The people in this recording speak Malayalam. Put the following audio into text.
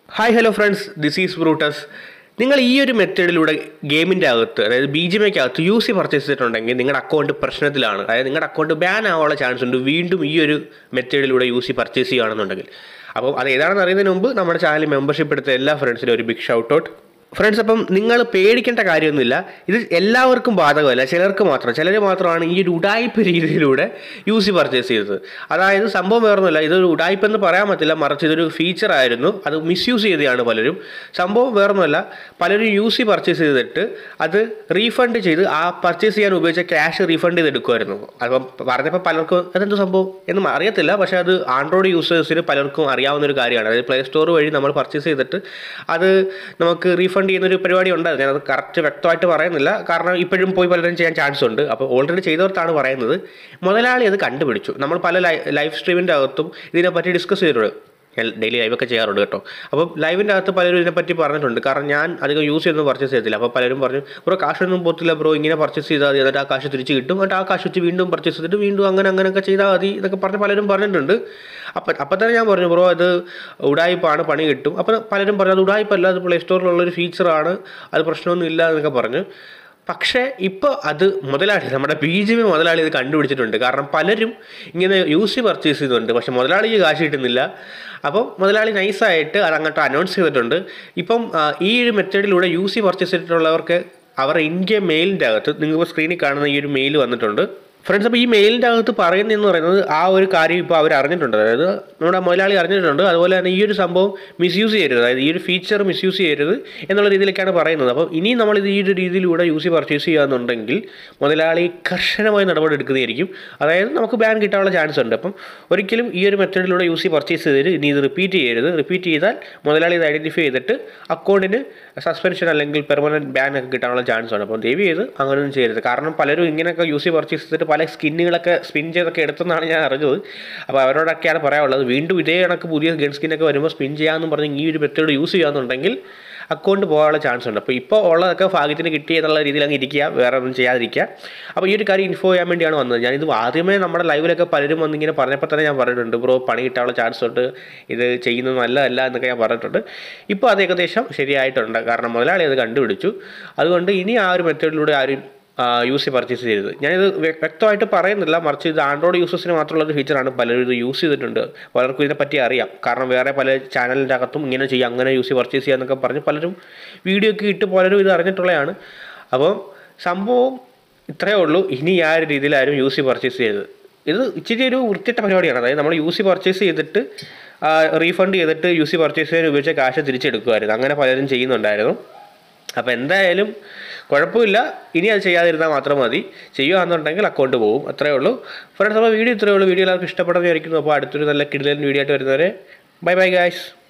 hi hello friends this is Brutus നിങ്ങൾ ഈ ഒരു മെത്തേഡിലൂടെ ഗെയിമിൻ്റെ അകത്ത് അതായത് ബി ജി അകത്ത് യു സി പർച്ചേസ് ചെയ്തിട്ടുണ്ടെങ്കിൽ നിങ്ങളുടെ അക്കൗണ്ട് പ്രശ്നത്തിലാണ് അതായത് നിങ്ങളുടെ അക്കൗണ്ട് ബാൻ ആവാനുള്ള ചാൻസ് ഉണ്ട് വീണ്ടും ഈ ഒരു മെത്തേഡിലൂടെ യു സി പർച്ചേസ് ചെയ്യുകയാണെന്നുണ്ടെങ്കിൽ അപ്പോൾ അത് ഏതാണെന്ന് അറിയുന്നതിന് മുമ്പ് നമ്മുടെ ചാനൽ മെമ്പർഷിപ്പ് എടുത്ത എല്ലാ ഫ്രണ്ട്സിനും ഒരു ബിഗ് ഷൗട്ട് ഔട്ട് ഫ്രണ്ട്സ് അപ്പം നിങ്ങൾ പേടിക്കേണ്ട കാര്യമൊന്നുമില്ല ഇത് എല്ലാവർക്കും ബാധകമല്ല ചിലർക്ക് മാത്രം ചിലർ മാത്രമാണ് ഈ ഒരു ഉടായ്പ രീതിയിലൂടെ യു സി പർച്ചേസ് ചെയ്തത് അതായത് സംഭവം വേറൊന്നുമില്ല ഇതൊരു ഉടായ്പ എന്ന് പറയാൻ പറ്റില്ല മറിച്ച് ഇതൊരു ഫീച്ചർ ആയിരുന്നു അത് മിസ്യൂസ് ചെയ്തതാണ് പലരും സംഭവം വേറൊന്നുമല്ല പലരും യു സി പർച്ചേസ് ചെയ്തിട്ട് അത് റീഫണ്ട് ചെയ്ത് ആ പർച്ചേസ് ചെയ്യാൻ ഉപയോഗിച്ച ക്യാഷ് റീഫണ്ട് ചെയ്തെടുക്കുമായിരുന്നു അപ്പം പറഞ്ഞപ്പോൾ പലർക്കും അതെന്ത് സംഭവം എന്നും അറിയത്തില്ല പക്ഷേ അത് ആൻഡ്രോയിഡ് യൂസേഴ്സിന് പലർക്കും അറിയാവുന്ന ഒരു കാര്യമാണ് അതായത് പ്ലേ സ്റ്റോർ വഴി നമ്മൾ പർച്ചേസ് ചെയ്തിട്ട് അത് നമുക്ക് റീഫണ്ട് ചെയ്യുന്ന ഒരു പരിപാടി ഉണ്ട് ഞാനത് കറക്റ്റ് വ്യക്തമായിട്ട് പറയുന്നില്ല കാരണം ഇപ്പോഴും പോയി പലരും ചെയ്യാൻ ചാൻസ് ഉണ്ട് അപ്പോൾ ഓൾറെഡി ചെയ്തവർത്താണ് പറയുന്നത് മുതലാളി അത് കണ്ടുപിടിച്ചു നമ്മൾ പല ലൈവ് സ്ട്രീമിൻ്റെ അകത്തും ഇതിനെപ്പറ്റി ഡിസ്കസ് ചെയ്തിട്ടുണ്ട് ഞാൻ ഡെയിലി ലൈവൊക്കെ ചെയ്യാറുണ്ട് കേട്ടോ അപ്പം ലൈവിൻ്റെ അകത്ത് പലരും ഇതിനെപ്പറ്റി പറഞ്ഞിട്ടുണ്ട് കാരണം ഞാൻ അധികം യൂസ് ചെയ്യുന്നത് പർച്ചേസ് ചെയ്തില്ല അപ്പോൾ പലരും പറഞ്ഞു ബ്രോ കാശൊന്നും പോത്തില്ല ബ്രോ ഇങ്ങനെ പർച്ചേസ് ചെയ്താൽ മതി എന്നിട്ട് ആ കാശ് തിരിച്ച് കിട്ടും എന്നിട്ട് ആ കാശ് വെച്ച് വീണ്ടും പർച്ചേസ് ചെയ്തിട്ട് വീണ്ടും അങ്ങനെ അങ്ങനെയൊക്കെ ചെയ്താൽ മതി എന്നൊക്കെ പറഞ്ഞ് പലരും പറഞ്ഞിട്ടുണ്ട് അപ്പം അപ്പം തന്നെ ഞാൻ പറഞ്ഞു ബ്രോ അത് ഉടായ്പാണ് പണി കിട്ടും അപ്പം പലരും പറഞ്ഞു അത് ഉടായ്പല്ല അത് പ്ലേ സ്റ്റോറിലുള്ളൊരു ഫീച്ചറാണ് അത് പ്രശ്നമൊന്നും ഇല്ല എന്നൊക്കെ പറഞ്ഞു പക്ഷേ ഇപ്പോൾ അത് മുതലാളി നമ്മുടെ ബി ജെ പി മുതലാളി ഇത് കണ്ടുപിടിച്ചിട്ടുണ്ട് കാരണം പലരും ഇങ്ങനെ യൂസ് ചെയ്ത് പർച്ചേസ് ചെയ്തിട്ടുണ്ട് പക്ഷെ മുതലാളിക്ക് കാശ് കിട്ടുന്നില്ല അപ്പം മുതലാളി നൈസായിട്ട് അത് അങ്ങോട്ട് അനൗൺസ് ചെയ്തിട്ടുണ്ട് ഇപ്പം ആ, ഈ ഒരു മെത്തേഡിലൂടെ യൂസ് ചെയ്ത് പർച്ചേസ് ചെയ്തിട്ടുള്ളവർക്ക് അവരുടെ ഇന്ത്യ മെയിലിൻ്റെ അകത്ത് നിങ്ങൾക്ക് സ്ക്രീനിൽ കാണുന്ന ഈ ഒരു മെയിൽ വന്നിട്ടുണ്ട് ഫ്രണ്ട്സ് അപ്പോൾ ഈ മെയിലിൻ്റെ അകത്ത് പറയുന്നതെന്ന് പറയുന്നത് ആ ഒരു കാര്യം ഇപ്പോൾ അവർ അറിഞ്ഞിട്ടുണ്ട് അതായത് നമ്മുടെ മുതലാളി അറിഞ്ഞിട്ടുണ്ട് അതുപോലെ തന്നെ ഈ ഒരു സംഭവം മിസ്യൂസ് ചെയ്യരുത് അതായത് ഈ ഒരു ഫീച്ചർ മിസ്യൂസ് ചെയ്യരുത് എന്നുള്ള രീതിയിലേക്കാണ് പറയുന്നത് അപ്പോൾ ഇനി നമ്മൾ ഇത് ഈ ഒരു രീതിയിലൂടെ യൂസ് പർച്ചേസ് ചെയ്യാന്നുണ്ടെങ്കിൽ മുതലാളി കർശനമായ നടപടി എടുക്കുന്നതായിരിക്കും അതായത് നമുക്ക് ബാൻ കിട്ടാനുള്ള ചാൻസ് ഉണ്ട് അപ്പം ഒരിക്കലും ഈ ഒരു മെത്തേഡിലൂടെ യൂസ് പർച്ചേസ് ചെയ്തിട്ട് ഇനി ഇത് റിപ്പീറ്റ് ചെയ്യരുത് റിപ്പീറ്റ് ചെയ്താൽ മുതലാളി ഇത് ഐഡൻറ്റിഫൈ ചെയ്തിട്ട് അക്കൗണ്ടിന് സസ്പെൻഷൻ അല്ലെങ്കിൽ പെർമനൻറ്റ് ബാൻ ഒക്കെ കിട്ടാനുള്ള ചാൻസ് ഉണ്ട് അപ്പോൾ ദയവ് ചെയ്ത് അങ്ങനെയൊന്നും ചെയ്യരുത് കാരണം പലരും ഇങ്ങനെയൊക്കെ യൂസ് പർച്ചേസ് ചെയ്തിട്ട് പല സ്കിന്നുകളൊക്കെ സ്പിൻ ചെയ്തൊക്കെ എടുത്തെന്നാണ് ഞാൻ അറിഞ്ഞത് അപ്പോൾ അവരോടൊക്കെയാണ് പറയാനുള്ളത് വീണ്ടും ഇതേ കണക്ക് പുതിയ ഗൺ സ്കിന്നൊക്കെ വരുമ്പോൾ സ്പിൻ ചെയ്യാമെന്നും പറഞ്ഞ് ഈ ഒരു മെത്തേഡ് യൂസ് ചെയ്യാമെന്നുണ്ടെങ്കിൽ അക്കൗണ്ട് പോകാനുള്ള ചാൻസ് ഉണ്ട് അപ്പോൾ ഇപ്പോൾ ഉള്ളതൊക്കെ ഭാഗ്യത്തിന് കിട്ടി എന്നുള്ള രീതിയിൽ അങ്ങ് ഇരിക്കുക വേറെ ഒന്നും ചെയ്യാതിരിക്കുക അപ്പോൾ ഈ ഒരു കാര്യം ഇൻഫോ ചെയ്യാൻ വേണ്ടിയാണ് വന്നത് ഞാനിത് ആദ്യമേ നമ്മുടെ ലൈവിലൊക്കെ പലരും വന്നിങ്ങനെ പറഞ്ഞപ്പോൾ തന്നെ ഞാൻ പറഞ്ഞിട്ടുണ്ട് ബ്രോ പണി കിട്ടാനുള്ള ചാൻസ് ഉണ്ട് ഇത് ചെയ്യുന്നത് നല്ലതല്ല എന്നൊക്കെ ഞാൻ പറഞ്ഞിട്ടുണ്ട് ഇപ്പോൾ അത് ഏകദേശം ശരിയായിട്ടുണ്ട് കാരണം മുതലാളി അത് കണ്ടുപിടിച്ചു അതുകൊണ്ട് ഇനി ആ ഒരു മെത്തേഡിലൂടെ ആരും യൂസ് പർച്ചേസ് ചെയ്തത് ഞാനിത് വ്യ- വ്യക്തമായിട്ട് പറയുന്നില്ല മറിച്ച് ഇത് ആൻഡ്രോയിഡ് യൂസേഴ്സിന് മാത്രമുള്ള ഒരു ഫീച്ചറാണ് പലരും ഇത് യൂസ് ചെയ്തിട്ടുണ്ട് പലർക്കും ഇതിനെപ്പറ്റി അറിയാം കാരണം വേറെ പല ചാനലിൻ്റെ അകത്തും ഇങ്ങനെ ചെയ്യാം അങ്ങനെ യൂസ് പർച്ചേസ് ചെയ്യാന്നൊക്കെ പറഞ്ഞ് പലരും വീഡിയോ ഒക്കെ ഇട്ട് പലരും ഇത് അറിഞ്ഞിട്ടുള്ളതാണ് അപ്പോൾ സംഭവം ഇത്രയേ ഉള്ളൂ ഇനി ആ ഒരു രീതിയിൽ ആരും യൂസ് പർച്ചേസ് ചെയ്തത് ഇത് ഇച്ചിരി ഒരു വൃത്തിയിട്ട പരിപാടിയാണ് അതായത് നമ്മൾ യൂസ് പർച്ചേസ് ചെയ്തിട്ട് റീഫണ്ട് ചെയ്തിട്ട് യൂസ് പർച്ചേസ് ചെയ്യാൻ ഉപയോഗിച്ച കാശ് തിരിച്ചെടുക്കുമായിരുന്നു അങ്ങനെ പലരും ചെയ്യുന്നുണ്ടായിരുന്നു അപ്പോൾ എന്തായാലും കുഴപ്പമില്ല ഇനി അത് ചെയ്യാതിരുന്നാൽ മാത്രം മതി ചെയ്യുകയാണെന്നുണ്ടെങ്കിൽ അക്കൗണ്ട് പോകും അത്രേ ഉള്ളൂ ഫ്രണ്ട്സ് അപ്പോൾ വീഡിയോ ഇത്രയേ ഉള്ളൂ വീഡിയോ എല്ലാവർക്കും ഇഷ്ടപ്പെടുന്ന വിചാരിക്കുന്നു അപ്പോൾ അടുത്തൊരു നല്ല കിടിലൻ വീഡിയോ ആയിട്ട് വരുന്നവരെ ബൈ ബൈ ഗായ്സ്